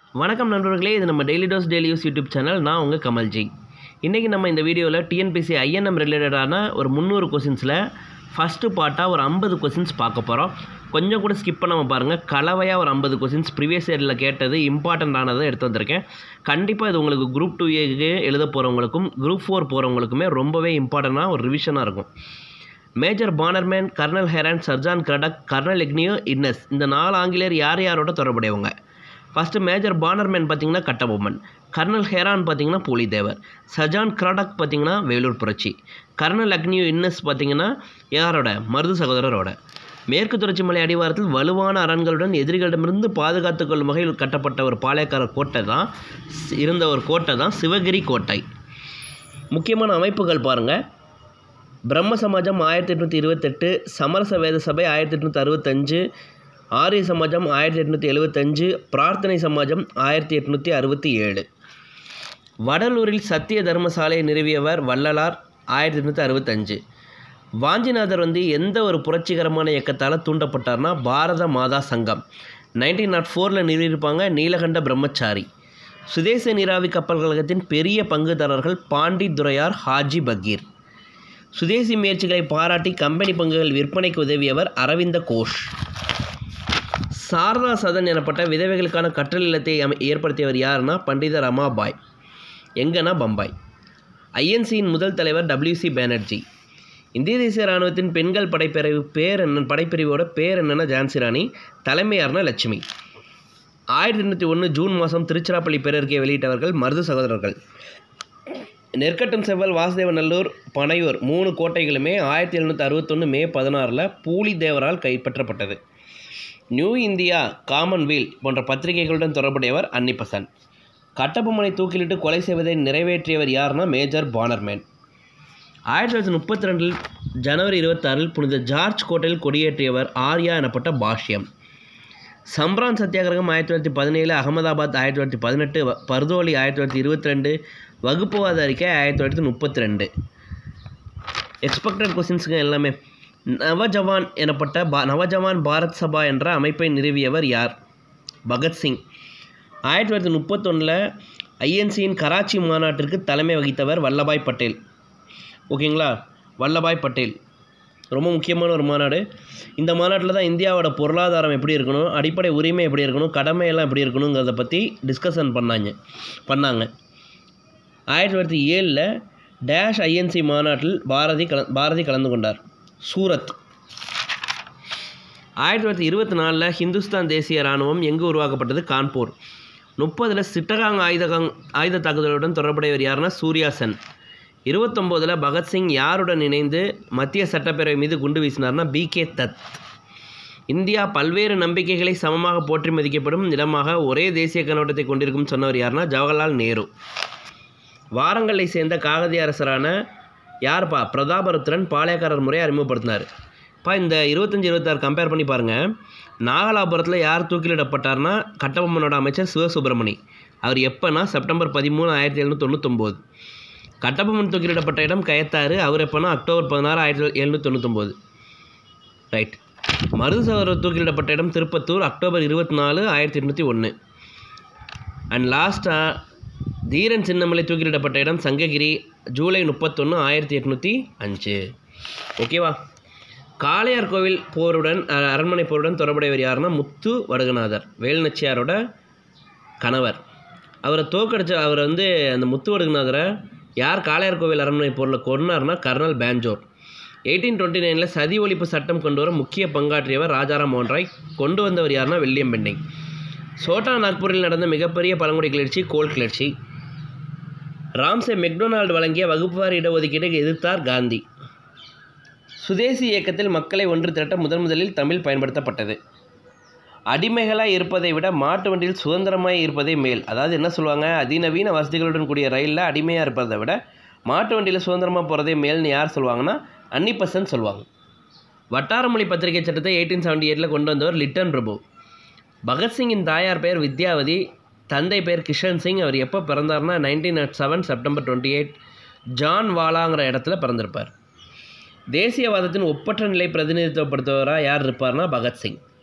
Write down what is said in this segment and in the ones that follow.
வணக்கம் நண்பர்களே இது நம்ம daily dose daily use YouTube channel நான் உங்கள் கமல்ஜி இன்றைக்கி நம்ம இந்த வீடியோவில் டிஎன்பிசி ஐஎன்எம் ரிலேட்டடான ஒரு முந்நூறு கொஷின்ஸில் ஃபஸ்ட்டு பார்ட்டாக ஒரு ஐம்பது கொஷின்ஸ் பார்க்க போகிறோம் கொஞ்சம் கூட ஸ்கிப் பண்ணாமல் பாருங்கள் கலவையாக ஒரு ஐம்பது கொஷின்ஸ் ப்ரீவியஸ் இயரில் கேட்டது இம்பார்ட்டண்ட்டானதை எடுத்து வந்திருக்கேன் கண்டிப்பாக இது உங்களுக்கு குரூப் டூ ஏக்கு எழுத போகிறவங்களுக்கும் குரூப் ஃபோர் போகிறவங்களுக்குமே ரொம்பவே இம்பார்ட்டண்ட்டாக ஒரு ரிவிஷனாக இருக்கும் major Bannerman colonel Heron sir John Cradock colonel Agnew Innes இந்த நாலு ஆங்கிலேயர் யார் யாரோட தொடர்புடையவங்க ஃபஸ்ட்டு மேஜர் பானர்மேன் பார்த்தீங்கன்னா கட்டபொம்மன் கர்னல் ஹெரான் பார்த்தீங்கன்னா பூலிதேவர் சஜான் கிராடக் பார்த்தீங்கன்னா வேலூர் புரட்சி கர்னல் அக்னியோ இன்னஸ் பார்த்தீங்கன்னா யாரோட மருது சகோதரரோட மேற்கு தொடர்ச்சி மலை அடிவாரத்தில் வலுவான அரண்களுடன் எதிரிகளிடமிருந்து பாதுகாத்துக் கொள்ளும் வகையில் கட்டப்பட்ட ஒரு பாளையக்காரர் கோட்டை தான் இருந்த ஒரு கோட்டை தான் சிவகிரி கோட்டை முக்கியமான அமைப்புகள் பாருங்கள் பிரம்ம சமாஜம் ஆயிரத்தி எட்நூற்றி இருபத்தெட்டு சமரச வேத சபை ஆயிரத்தி எட்நூற்றி அறுபத்தஞ்சு ஆரிய சமாஜம் ஆயிரத்தி எட்நூற்றி எழுபத்தஞ்சு பிரார்த்தனை சமாஜம் ஆயிரத்தி எட்நூற்றி அறுபத்தி ஏழு வடலூரில் சத்திய தர்மசாலையை நிறுவியவர் வள்ளலார் ஆயிரத்தி எட்நூற்றி அறுபத்தஞ்சு வாஞ்சிநாதர் வந்து எந்த ஒரு புரட்சிகரமான இயக்கத்தால் தூண்டப்பட்டார்னா பாரத மாதா சங்கம் நைன்டீன் நாட் ஃபோரில் நிறுவியிருப்பாங்க நீலகண்ட பிரம்மச்சாரி சுதேச நீராவி கப்பல் கழகத்தின் பெரிய பங்குதாரர்கள் பாண்டி துரையார் ஹாஜி பகீர் சுதேசி முயற்சிகளை பாராட்டி கம்பெனி பங்குகள் விற்பனைக்கு உதவியவர் அரவிந்த கோஷ் சாரதா சதன் எனப்பட்ட விதவைகளுக்கான கற்றல் இல்லத்தை அமை ஏற்படுத்தியவர் யாருன்னா பண்டித ரமாபாய் எங்கன்னா பம்பாய் ஐஎன்சியின் முதல் தலைவர் டபிள்யூசி பானர்ஜி இந்திய தேசிய இராணுவத்தின் பெண்கள் படைப்பிரிவு பேர் என்ன படைப்பிரிவோட பேர் என்னென்னா ஜான்சி ராணி தலைமையார்னா லட்சுமி ஆயிரத்தி எண்ணூற்றி ஒன்று ஜூன் மாதம் திருச்சிராப்பள்ளி பேரறிக்கையை வெளியிட்டவர்கள் மருது சகோதரர்கள் நெற்கட்டும் செவ்வல் வாசுதேவநல்லூர் பனையூர் மூணு கோட்டைகளுமே ஆயிரத்தி எழுநூற்றி அறுபத்தொன்று மே பதினாறில் பூலிதேவரால் கைப்பற்றப்பட்டது நியூ இந்தியா காமன்வெல் போன்ற பத்திரிகைகளுடன் தொடர்புடையவர் அன்னிபசன் கட்டபொம்மனை தூக்கிலிட்டு கொலை செய்வதை நிறைவேற்றியவர் யாருன்னா மேஜர் பானர்மேன் ஆயிரத்தி தொள்ளாயிரத்தி முப்பத்தி ரெண்டில் ஜனவரி இருபத்தாறில் புனித ஜார்ஜ் கோட்டையில் கொடியேற்றியவர் ஆர்யா எனப்பட்ட பாஷ்யம் சம்ரான் சத்தியாகிரகம் ஆயிரத்தி தொள்ளாயிரத்தி பதினேழு அகமதாபாத் ஆயிரத்தி தொள்ளாயிரத்தி பதினெட்டு பர்தோலி ஆயிரத்தி தொள்ளாயிரத்தி இருபத்தி ரெண்டு வகுப்புவாத அறிக்கை ஆயிரத்தி தொள்ளாயிரத்தி முப்பத்தி ரெண்டு எக்ஸ்பெக்டட் கொஸ்டின்ஸுங்க எல்லாமே நவஜவான் எனப்பட்ட பா நவஜவான் பாரத் சபா என்ற அமைப்பை நிறுவியவர் யார் பகத்சிங் ஆயிரத்தி தொள்ளாயிரத்தி முப்பத்தொன்னில் ஐஎன்சியின் கராச்சி மாநாட்டிற்கு தலைமை வகித்தவர் வல்லபாய் பட்டேல் ஓகேங்களா வல்லபாய் பட்டேல் ரொம்ப முக்கியமான ஒரு மாநாடு இந்த மாநாட்டில் தான் இந்தியாவோட பொருளாதாரம் எப்படி இருக்கணும் அடிப்படை உரிமை எப்படி இருக்கணும் கடமையெல்லாம் எப்படி இருக்கணுங்கிறத பற்றி டிஸ்கஷன் பண்ணாங்க பண்ணாங்க ஆயிரத்தி தொள்ளாயிரத்தி ஏழில் டேஷ் ஐஎன்சி மாநாட்டில் பாரதி கல பாரதி கலந்து கொண்டார் சூரத் ஆயிரத்தி தொள்ளாயிரத்தி இருபத்தி நாலில் ஹிந்துஸ்தான் தேசிய இராணுவம் எங்கு உருவாக்கப்பட்டது கான்பூர் முப்பதில் சிட்டகாங் ஆயுதகாங் ஆயுத தாக்குதலுடன் தொடர்புடையவர் யாருன்னா சூர்யா சென் இருபத்தொம்போதில் பகத்சிங் யாருடன் இணைந்து மத்திய சட்டப்பேரவை மீது குண்டு வீசினார்னா பி கே தத் இந்தியா பல்வேறு நம்பிக்கைகளை சமமாக போற்றி மதிக்கப்படும் இடமாக ஒரே தேசிய கண்ணோட்டத்தை கொண்டிருக்கும் சொன்னவர் யாருன்னா ஜவஹர்லால் நேரு வாரங்களை சேர்ந்த காகதி அரசரான யார்ப்பா பிரதாபருத்ரன் பாளையக்காரர் முறையை அறிமுகப்படுத்தினார் இப்போ இந்த இருபத்தஞ்சி இருபத்தாறு கம்பேர் பண்ணி பாருங்கள் நாகலாபுரத்தில் யார் தூக்கிலிடப்பட்டார்னா கட்டபொம்மனோட அமைச்சர் சிவசுப்பிரமணி அவர் எப்போனா செப்டம்பர் பதிமூணு ஆயிரத்தி எழுநூற்றி தொண்ணூத்தொம்போது கட்டபொம்மன் தூக்கிலிடப்பட்ட இடம் கயத்தாறு அவர் எப்போனா அக்டோபர் பதினாறு ஆயிரத்தி எழுநூற்றி தொண்ணூத்தொம்போது ரைட் மருது சகோதரர் தூக்கிலிடப்பட்ட இடம் திருப்பத்தூர் அக்டோபர் இருபத்தி நாலு ஆயிரத்தி எட்நூற்றி ஒன்று அண்ட் லாஸ்ட்டாக தீரன் சின்னமலை தூக்கிலிடப்பட்ட இடம் சங்ககிரி ஜூலை முப்பத்தொன்று ஆயிரத்தி எட்நூற்றி அஞ்சு ஓகேவா காளையார் கோவில் போருடன் அரண்மனை போருடன் தொடர்புடையவர் யாருன்னா முத்து வடுகநாதர் வேலுநச்சியாரோட கணவர் அவரை தோக்கடிச்ச அவர் வந்து அந்த முத்து வடுகநாதரை யார் காளையார் கோவில் அரண்மனை போரில் கொண்டார்னா கர்னல் பேஞ்சோர் எயிட்டீன் டுவெண்ட்டி நைனில் சதி ஒழிப்பு சட்டம் கொண்டு வர முக்கிய பங்காற்றியவர் ராஜாராம் மோகன் ராய் கொண்டு வந்தவர் யாருன்னா வில்லியம் பெண்டிங் சோட்டா நாக்பூரில் நடந்த மிகப்பெரிய பழங்குடி கிளர்ச்சி கோல் கிளர்ச்சி ராம்சே மெக்டொனால்டு வழங்கிய வகுப்புவார் இடஒதுக்கீட்டை எதிர்த்தார் காந்தி சுதேசி இயக்கத்தில் மக்களை ஒன்று திரட்ட முதன் முதலில் தமிழ் பயன்படுத்தப்பட்டது அடிமைகளாக இருப்பதை விட மாட்டு வண்டியில் சுதந்திரமாக இருப்பதே மேல் அதாவது என்ன சொல்லுவாங்க அதிநவீன வசதிகளுடன் கூடிய ரயிலில் அடிமையாக இருப்பதை விட மாட்டு வண்டியில் சுதந்திரமாக போகிறதே மேல்னு யார் சொல்லுவாங்கன்னா அன்னிப்பசன் சொல்லுவாங்க வட்டாரமொழி பத்திரிகை சட்டத்தை எயிட்டீன் செவன்டி எயிட்டில் கொண்டு வந்தவர் லிட்டன் பிரபு பகத்சிங்கின் தாயார் பெயர் வித்யாவதி தந்தை பெயர் கிஷன் சிங் அவர் எப்போ பிறந்தார்னா nineteen nought seven September twenty eight ஜான் வாலாங்கிற இடத்துல பிறந்திருப்பார் தேசியவாதத்தின் ஒப்பற்ற நிலை பிரதிநிதித்துவப்படுத்துவராக யார் இருப்பார்னா பகத்சிங்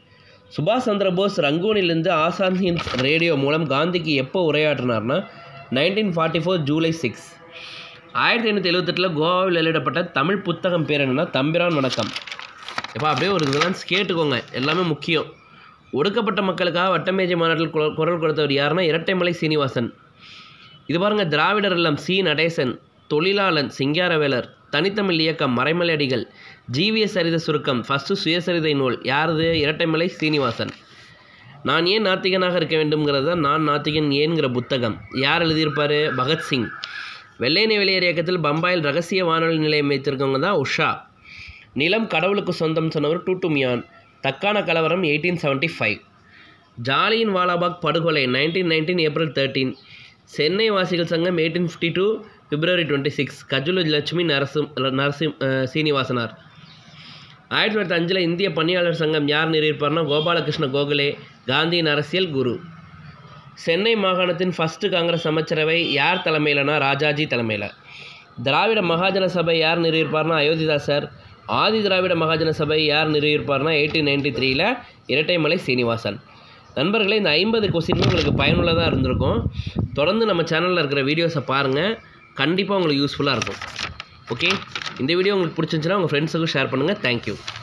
சுபாஷ் சந்திர போஸ் ரங்கூனிலிருந்து ஆசான் ஹிந்த் ரேடியோ மூலம் காந்திக்கு எப்போ உரையாற்றினார்னா nineteen forty four July six ஆயிரத்தி எண்ணூற்றி எழுபத்தெட்டில் கோவாவில் வெளியிடப்பட்ட தமிழ் புத்தகம் பேர் என்னென்னா தம்பிரான் வணக்கம் இப்போ அப்படியே ஒரு இதெல்லாம் கேட்டுக்கோங்க எல்லாமே முக்கியம் ஒடுக்கப்பட்ட மக்களுக்காக வட்டமேஜை மாநாட்டில் குரல் குரல் கொடுத்தவர் யாருன்னா இரட்டைமலை சீனிவாசன் இது பாருங்கள் திராவிடர் இல்லம் சி நடேசன் தொழிலாளன் சிங்காரவேலர் தனித்தமிழ் இயக்கம் மறைமலை அடிகள் ஜீவிய சரித சுருக்கம் ஃபஸ்ட்டு சுயசரிதை நூல் யாரது இரட்டைமலை சீனிவாசன் நான் ஏன் நாத்திகனாக இருக்க வேண்டும்ங்கிறது தான் நான் நாத்திகன் ஏன்கிற புத்தகம் யார் எழுதியிருப்பார் பகத்சிங் வெள்ளையனை வெளியேறு இயக்கத்தில் பம்பாயில் ரகசிய வானொலி நிலையம் வைத்திருக்கவங்க தான் உஷா நிலம் கடவுளுக்கு சொந்தம் சொன்னவர் டூட்டுமியான் தக்கான கலவரம் எயிட்டீன் செவன்ட்டி ஃபைவ் ஜாலியின் வாலாபாக் படுகொலை nineteen nineteen April thirteen Chennai வாசிகள் சங்கம் eighteen fifty two February twenty six Gajula Lakshmi நரசிம் நரசிம் அஹ், சீனிவாசனார் ஆயிரத்தி தொள்ளாயிரத்தி அஞ்சில் இந்திய பணியாளர் சங்கம் யார் நிறுவிப்பார்னா கோபாலகிருஷ்ண கோகலே காந்தியின் அரசியல் குரு சென்னை மாகாணத்தின் ஃபஸ்ட்டு காங்கிரஸ் அமைச்சரவை யார் தலைமையிலனா ராஜாஜி தலைமையில் திராவிட மகாஜன சபை யார் நிறுவியிருப்பார்னா அயோத்திதாசர் ஆதி திராவிட மகாஜன சபை யார் நிறுவியிருப்பார்னா எயிட்டீன் நைன்டி த்ரீல இரட்டைமலை சீனிவாசன் நண்பர்களே இந்த ஐம்பது கொஸ்டின் உங்களுக்கு பயனுள்ளதாக இருந்திருக்கும் தொடர்ந்து நம்ம சேனலில் இருக்கிற வீடியோஸை பாருங்கள் கண்டிப்பாக உங்களுக்கு யூஸ்ஃபுல்லாக இருக்கும் ஓகே இந்த வீடியோ உங்களுக்கு பிடிச்சிருந்துச்சுன்னா உங்கள் ஃப்ரெண்ட்ஸுக்கும் ஷேர் பண்ணுங்கள் தேங்க்யூ